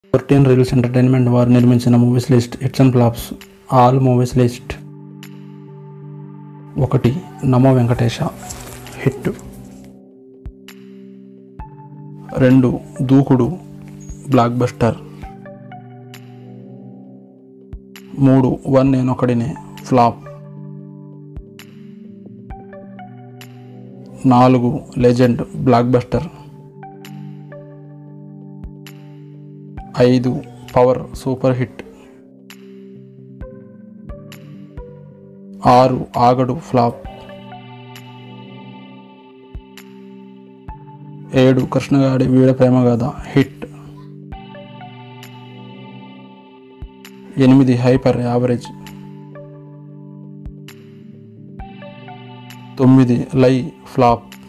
fourteen reels entertainment వారు నిర్మించిన movies list hits and flops all movies list ఒకటి Namo Venkatesa hit రెండు దూకుడు బ్లాక్ బస్టర్ మూడు వన్ నేనొకడినే ఫ్లాప్ నాలుగు లెజెండ్ బ్లాక్ బస్టర్ ఐదు పవర్ సూపర్ హిట్ ఆరు ఆగడు ఫ్లాప్ ఏడు కృష్ణగాడి వీడ ప్రేమగాథ హిట్ ఎనిమిది హైపర్ యావరేజ్ తొమ్మిది లై ఫ్లాప్